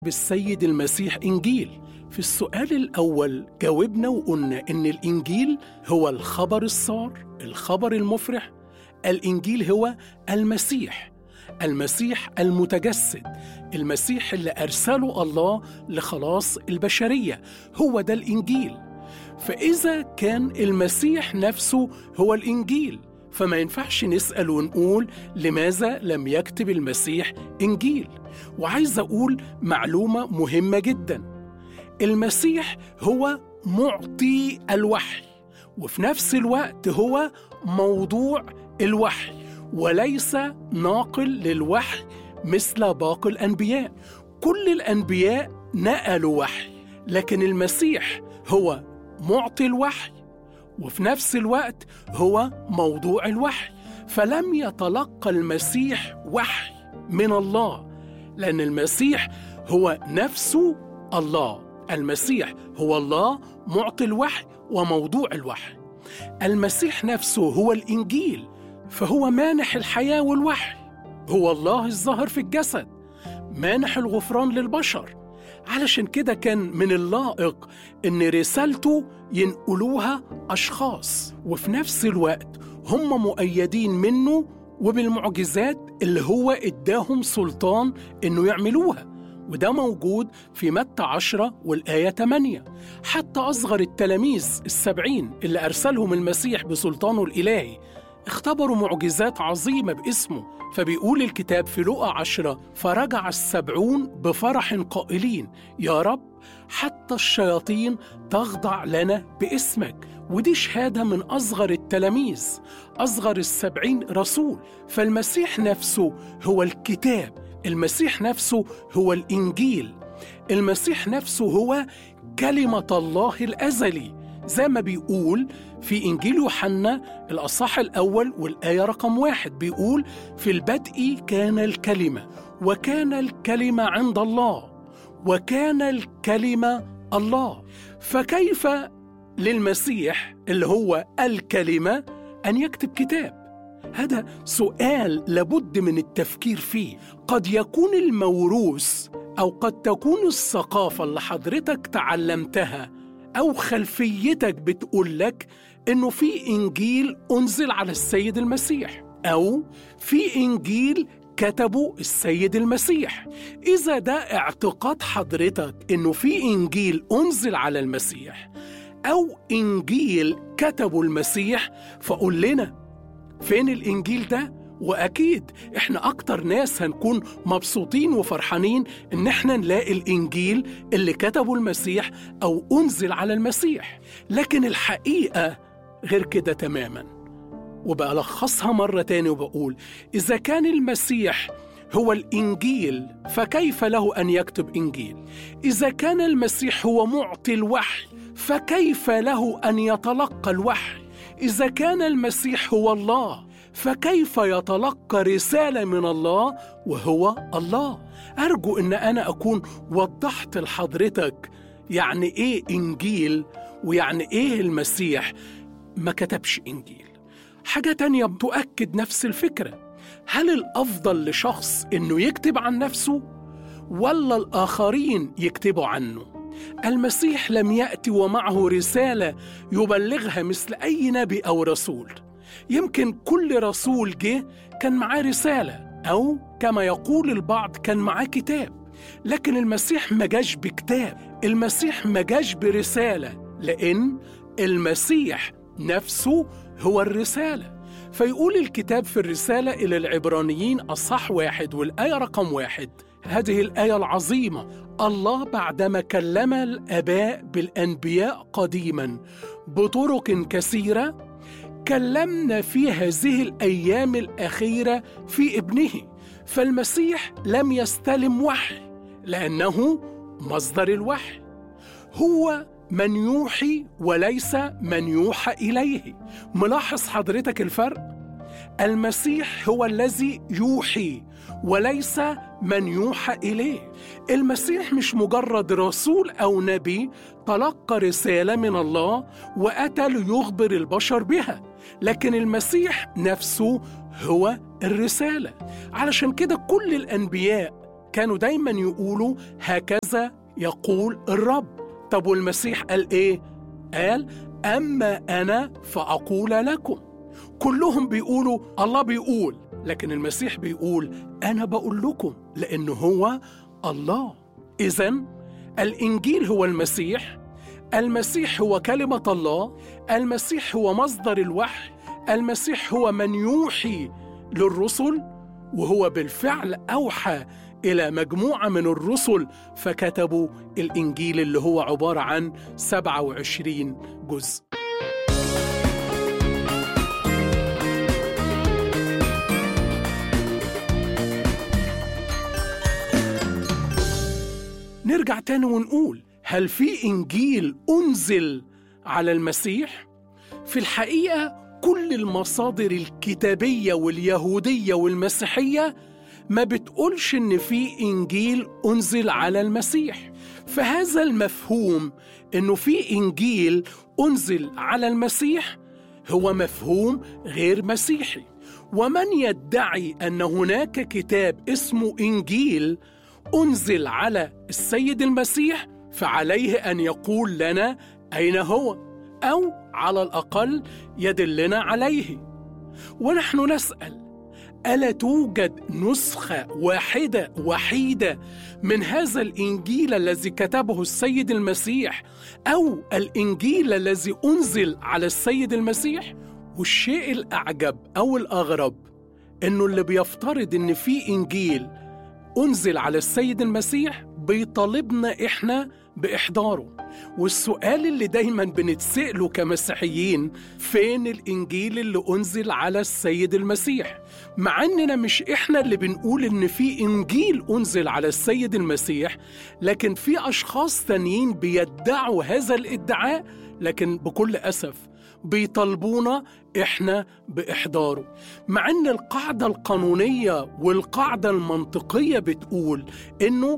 بالسيد المسيح إنجيل في السؤال الأول جاوبنا وقلنا إن الإنجيل هو الخبر السار الخبر المفرح الإنجيل هو المسيح المسيح المتجسد المسيح اللي أرسله الله لخلاص البشرية هو ده الإنجيل فإذا كان المسيح نفسه هو الإنجيل فما ينفعش نسأل ونقول لماذا لم يكتب المسيح إنجيل وعايز أقول معلومة مهمة جدا المسيح هو معطي الوحي وفي نفس الوقت هو موضوع الوحي وليس ناقل للوحي مثل باقي الأنبياء كل الأنبياء نقلوا وحي لكن المسيح هو معطي الوحي وفي نفس الوقت هو موضوع الوحي فلم يتلقى المسيح وحي من الله لأن المسيح هو نفسه الله المسيح هو الله معطي الوحي وموضوع الوحي المسيح نفسه هو الإنجيل فهو مانح الحياة والوحي هو الله الظاهر في الجسد مانح الغفران للبشر علشان كده كان من اللائق ان رسالته ينقلوها اشخاص وفي نفس الوقت هم مؤيدين منه وبالمعجزات اللي هو اداهم سلطان انه يعملوها وده موجود في متى عشرة والآية 8 حتى أصغر التلاميذ السبعين اللي أرسلهم المسيح بسلطانه الإلهي اختبروا معجزات عظيمة باسمه فبيقول الكتاب في لقا عشرة فرجع السبعون بفرح قائلين يا رب حتى الشياطين تخضع لنا باسمك ودي شهادة من أصغر التلاميذ أصغر السبعين رسول فالمسيح نفسه هو الكتاب المسيح نفسه هو الإنجيل المسيح نفسه هو كلمة الله الأزلي زي ما بيقول في إنجيل يوحنا الأصح الأول والآية رقم واحد بيقول في البدء كان الكلمة وكان الكلمة عند الله وكان الكلمة الله فكيف للمسيح اللي هو الكلمة أن يكتب كتاب هذا سؤال لابد من التفكير فيه قد يكون الموروث أو قد تكون الثقافة اللي حضرتك تعلمتها أو خلفيتك بتقول لك إنه في إنجيل أنزل على السيد المسيح أو في إنجيل كتبه السيد المسيح إذا ده اعتقاد حضرتك إنه في إنجيل أنزل على المسيح أو إنجيل كتبه المسيح فقول لنا فين الإنجيل ده؟ وأكيد إحنا أكتر ناس هنكون مبسوطين وفرحانين إن إحنا نلاقي الإنجيل اللي كتبه المسيح أو أنزل على المسيح لكن الحقيقة غير كده تماما وبألخصها مرة تاني وبقول إذا كان المسيح هو الإنجيل فكيف له أن يكتب إنجيل؟ إذا كان المسيح هو معطي الوحي فكيف له أن يتلقى الوحي؟ إذا كان المسيح هو الله فكيف يتلقى رسالة من الله وهو الله؟ أرجو أن أنا أكون وضحت لحضرتك يعني إيه إنجيل ويعني إيه المسيح ما كتبش إنجيل. حاجة تانية تؤكد نفس الفكرة هل الأفضل لشخص إنه يكتب عن نفسه ولا الآخرين يكتبوا عنه؟ المسيح لم يأتي ومعه رسالة يبلغها مثل أي نبي أو رسول يمكن كل رسول جه كان معاه رسالة أو كما يقول البعض كان معاه كتاب لكن المسيح ما جاش بكتاب المسيح ما جاش برسالة لأن المسيح نفسه هو الرسالة فيقول الكتاب في الرسالة إلى العبرانيين أصح واحد والآية رقم واحد هذه الآية العظيمة الله بعدما كلم الآباء بالأنبياء قديما بطرق كثيرة كلمنا في هذه الأيام الأخيرة في ابنه فالمسيح لم يستلم وحي لأنه مصدر الوحي هو من يوحي وليس من يوحى إليه ملاحظ حضرتك الفرق؟ المسيح هو الذي يوحي وليس من يوحى اليه المسيح مش مجرد رسول او نبي تلقى رساله من الله واتى ليخبر البشر بها لكن المسيح نفسه هو الرساله علشان كده كل الانبياء كانوا دايما يقولوا هكذا يقول الرب طب والمسيح قال ايه قال اما انا فاقول لكم كلهم بيقولوا الله بيقول لكن المسيح بيقول انا بقول لكم لانه هو الله اذا الانجيل هو المسيح المسيح هو كلمه الله المسيح هو مصدر الوحي المسيح هو من يوحي للرسل وهو بالفعل اوحى الى مجموعه من الرسل فكتبوا الانجيل اللي هو عباره عن 27 جزء نرجع تاني ونقول هل في انجيل انزل على المسيح في الحقيقه كل المصادر الكتابيه واليهوديه والمسيحيه ما بتقولش ان في انجيل انزل على المسيح فهذا المفهوم انه في انجيل انزل على المسيح هو مفهوم غير مسيحي ومن يدعي ان هناك كتاب اسمه انجيل انزل على السيد المسيح فعليه ان يقول لنا اين هو او على الاقل يدلنا عليه ونحن نسال الا توجد نسخه واحده وحيده من هذا الانجيل الذي كتبه السيد المسيح او الانجيل الذي انزل على السيد المسيح والشيء الاعجب او الاغرب انه اللي بيفترض ان في انجيل انزل على السيد المسيح بيطالبنا احنا باحضاره والسؤال اللي دايما بنتسأله كمسيحيين فين الانجيل اللي انزل على السيد المسيح مع اننا مش احنا اللي بنقول ان في انجيل انزل على السيد المسيح لكن في اشخاص تانيين بيدعوا هذا الادعاء لكن بكل اسف بيطالبونا احنا باحضاره مع ان القاعده القانونيه والقاعده المنطقيه بتقول انه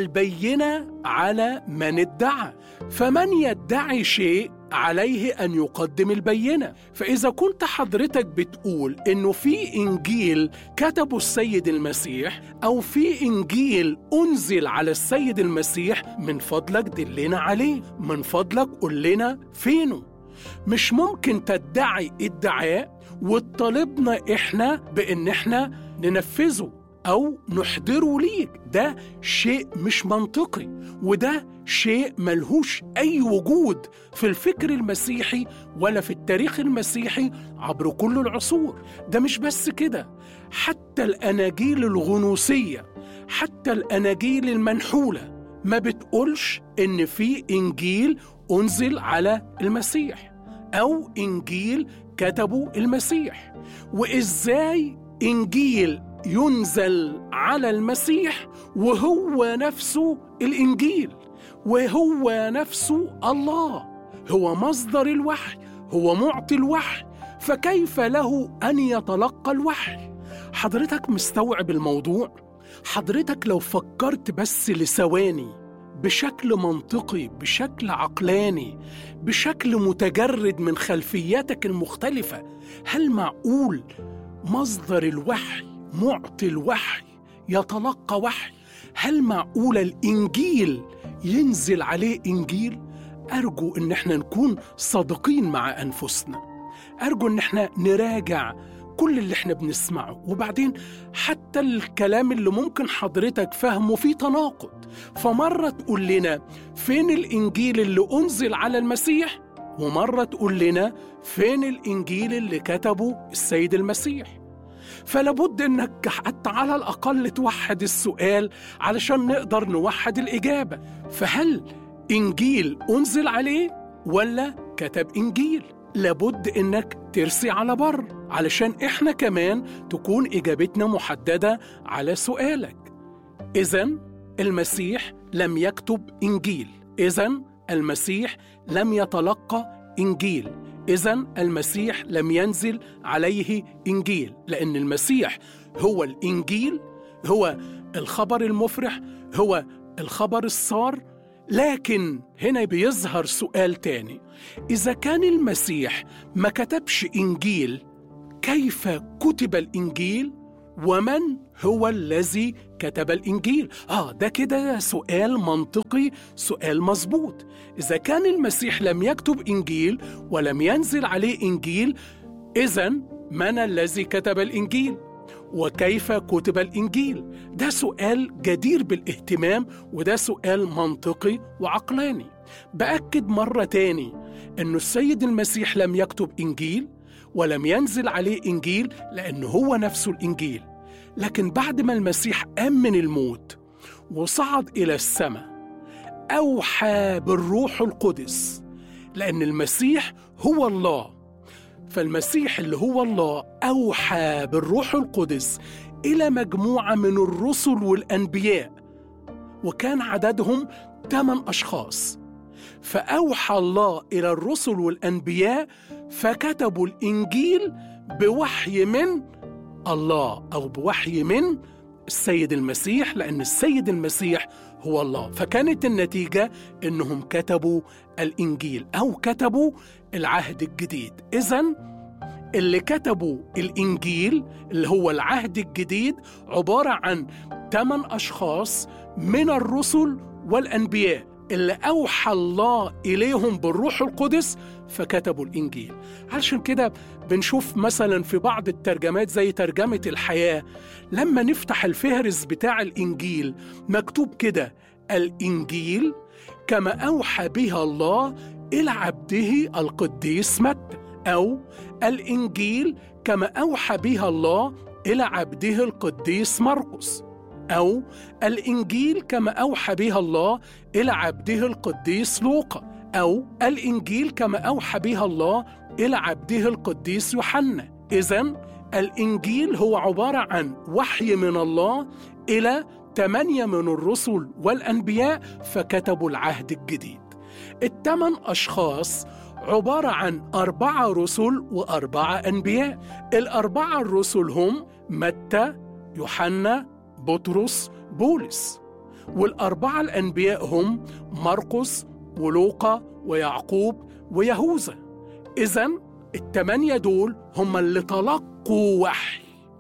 البينه على من ادعى فمن يدعي شيء عليه ان يقدم البينه فاذا كنت حضرتك بتقول انه في انجيل كتبه السيد المسيح او في انجيل انزل على السيد المسيح من فضلك دلنا عليه من فضلك قول لنا فينه مش ممكن تدعي ادعاء وتطالبنا احنا بان احنا ننفذه او نحضره ليك ده شيء مش منطقي وده شيء ملهوش اي وجود في الفكر المسيحي ولا في التاريخ المسيحي عبر كل العصور ده مش بس كده حتى الاناجيل الغنوصيه حتى الاناجيل المنحوله ما بتقولش ان في انجيل انزل على المسيح او انجيل كتبه المسيح وازاي انجيل ينزل على المسيح وهو نفسه الانجيل وهو نفسه الله هو مصدر الوحي هو معطي الوحي فكيف له ان يتلقى الوحي حضرتك مستوعب الموضوع حضرتك لو فكرت بس لثواني بشكل منطقي بشكل عقلاني بشكل متجرد من خلفياتك المختلفه هل معقول مصدر الوحي معطي الوحي يتلقى وحي هل معقول الانجيل ينزل عليه انجيل ارجو ان احنا نكون صادقين مع انفسنا ارجو ان احنا نراجع كل اللي احنا بنسمعه وبعدين حتى الكلام اللي ممكن حضرتك فهمه فيه تناقض فمرة تقول لنا فين الإنجيل اللي أنزل على المسيح ومرة تقول لنا فين الإنجيل اللي كتبه السيد المسيح فلابد انك حتى على الاقل توحد السؤال علشان نقدر نوحد الاجابه فهل انجيل انزل عليه ولا كتب انجيل لابد انك ترسي على بر علشان احنا كمان تكون اجابتنا محدده على سؤالك اذا المسيح لم يكتب انجيل اذا المسيح لم يتلقى انجيل اذا المسيح لم ينزل عليه انجيل لان المسيح هو الانجيل هو الخبر المفرح هو الخبر السار لكن هنا بيظهر سؤال تاني اذا كان المسيح ما كتبش انجيل كيف كتب الانجيل ومن هو الذي كتب الإنجيل آه ده كده سؤال منطقي سؤال مظبوط إذا كان المسيح لم يكتب إنجيل ولم ينزل عليه إنجيل إذا من الذي كتب الإنجيل؟ وكيف كتب الإنجيل؟ ده سؤال جدير بالاهتمام وده سؤال منطقي وعقلاني بأكد مرة تاني أن السيد المسيح لم يكتب إنجيل ولم ينزل عليه إنجيل لأنه هو نفسه الإنجيل لكن بعد ما المسيح قام من الموت وصعد إلى السماء أوحى بالروح القدس لأن المسيح هو الله فالمسيح اللي هو الله أوحى بالروح القدس إلى مجموعة من الرسل والأنبياء وكان عددهم ثمان أشخاص فأوحى الله إلى الرسل والأنبياء فكتبوا الإنجيل بوحي من الله أو بوحي من السيد المسيح لأن السيد المسيح هو الله فكانت النتيجة إنهم كتبوا الإنجيل أو كتبوا العهد الجديد إذا اللي كتبوا الإنجيل اللي هو العهد الجديد عبارة عن ثمان أشخاص من الرسل والأنبياء اللي أوحى الله إليهم بالروح القدس فكتبوا الإنجيل علشان كده بنشوف مثلا في بعض الترجمات زي ترجمة الحياة لما نفتح الفهرس بتاع الإنجيل مكتوب كده الإنجيل كما أوحى بها الله إلى عبده القديس متى أو الإنجيل كما أوحى بها الله إلى عبده القديس مرقس أو الإنجيل كما أوحى بها الله إلى عبده القديس لوقا أو الإنجيل كما أوحى بها الله إلى عبده القديس يوحنا إذا الإنجيل هو عبارة عن وحي من الله إلى ثمانية من الرسل والأنبياء فكتبوا العهد الجديد الثمان أشخاص عبارة عن أربعة رسل وأربعة أنبياء الأربعة الرسل هم متى يوحنا بطرس بولس والأربعة الأنبياء هم مرقس ولوقا ويعقوب ويهوذا إذا التمانية دول هم اللي تلقوا وحي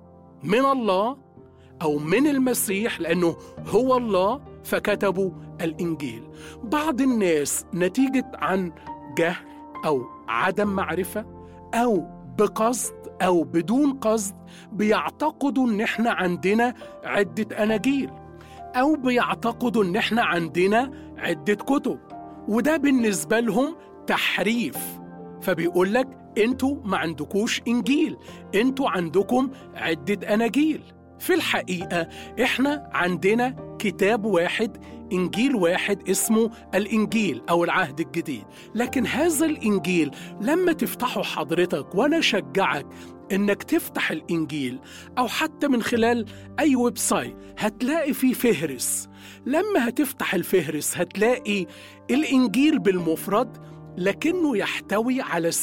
من الله أو من المسيح لأنه هو الله فكتبوا الإنجيل بعض الناس نتيجة عن جهل أو عدم معرفة أو بقصد أو بدون قصد بيعتقدوا إن إحنا عندنا عدة أناجيل أو بيعتقدوا إن إحنا عندنا عدة كتب وده بالنسبة لهم تحريف فبيقول لك انتوا ما عندكوش انجيل انتوا عندكم عدة اناجيل في الحقيقة احنا عندنا كتاب واحد انجيل واحد اسمه الانجيل او العهد الجديد لكن هذا الانجيل لما تفتحه حضرتك وانا اشجعك انك تفتح الانجيل او حتى من خلال اي ويب سايت هتلاقي فيه فهرس لما هتفتح الفهرس هتلاقي الانجيل بالمفرد لكنه يحتوي على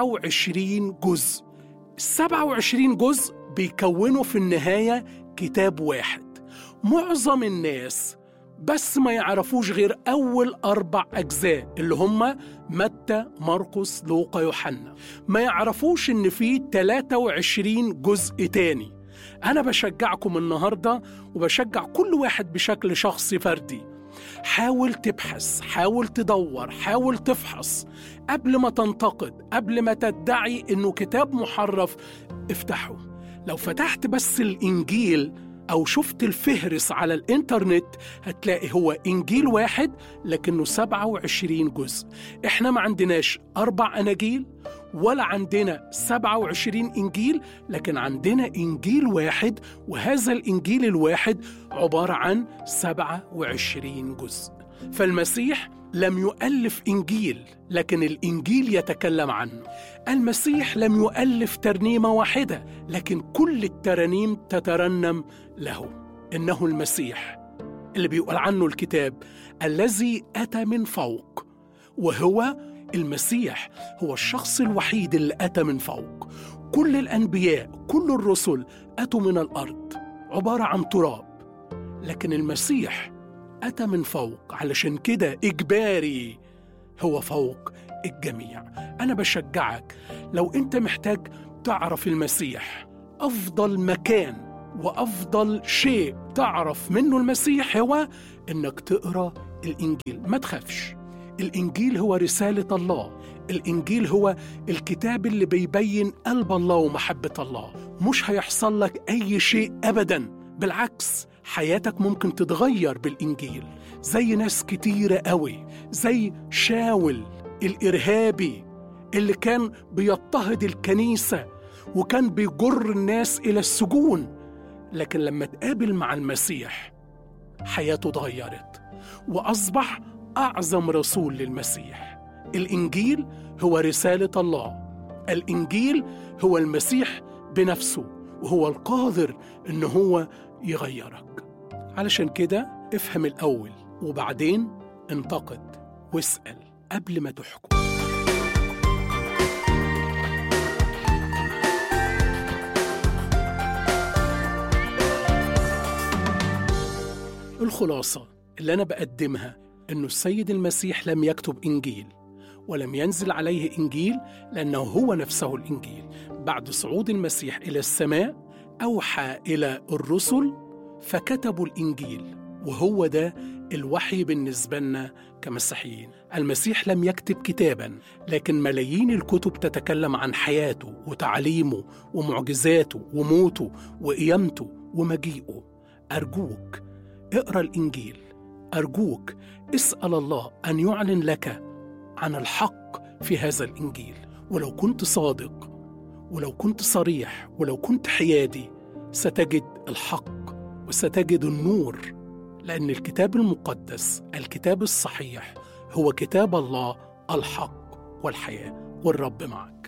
27 جزء ال 27 جزء بيكونوا في النهاية كتاب واحد معظم الناس بس ما يعرفوش غير أول أربع أجزاء اللي هم متى مرقس لوقا يوحنا ما يعرفوش إن في 23 جزء تاني أنا بشجعكم النهاردة وبشجع كل واحد بشكل شخصي فردي حاول تبحث حاول تدور حاول تفحص قبل ما تنتقد قبل ما تدعي إنه كتاب محرف افتحه لو فتحت بس الإنجيل أو شفت الفهرس على الإنترنت هتلاقي هو إنجيل واحد لكنه 27 جزء إحنا ما عندناش أربع أناجيل ولا عندنا 27 إنجيل لكن عندنا إنجيل واحد وهذا الإنجيل الواحد عبارة عن 27 جزء فالمسيح لم يؤلف انجيل لكن الانجيل يتكلم عنه المسيح لم يؤلف ترنيمه واحده لكن كل الترانيم تترنم له انه المسيح اللي بيقول عنه الكتاب الذي اتى من فوق وهو المسيح هو الشخص الوحيد اللي اتى من فوق كل الانبياء كل الرسل اتوا من الارض عباره عن تراب لكن المسيح أتى من فوق علشان كده إجباري هو فوق الجميع أنا بشجعك لو أنت محتاج تعرف المسيح أفضل مكان وافضل شيء تعرف منه المسيح هو انك تقرا الانجيل ما تخافش الانجيل هو رساله الله الانجيل هو الكتاب اللي بيبين قلب الله ومحبه الله مش هيحصل لك اي شيء ابدا بالعكس حياتك ممكن تتغير بالانجيل زي ناس كتيره قوي زي شاول الارهابي اللي كان بيضطهد الكنيسه وكان بيجر الناس الى السجون لكن لما تقابل مع المسيح حياته اتغيرت واصبح اعظم رسول للمسيح الانجيل هو رساله الله الانجيل هو المسيح بنفسه وهو القادر ان هو يغيرك علشان كده افهم الاول وبعدين انتقد واسال قبل ما تحكم الخلاصه اللي انا بقدمها انه السيد المسيح لم يكتب انجيل ولم ينزل عليه انجيل لانه هو نفسه الانجيل بعد صعود المسيح الى السماء اوحى الى الرسل فكتبوا الانجيل وهو ده الوحي بالنسبه لنا كمسيحيين المسيح لم يكتب كتابا لكن ملايين الكتب تتكلم عن حياته وتعليمه ومعجزاته وموته وقيامته ومجيئه ارجوك اقرا الانجيل ارجوك اسال الله ان يعلن لك عن الحق في هذا الانجيل ولو كنت صادق ولو كنت صريح ولو كنت حيادي ستجد الحق وستجد النور لان الكتاب المقدس الكتاب الصحيح هو كتاب الله الحق والحياه والرب معك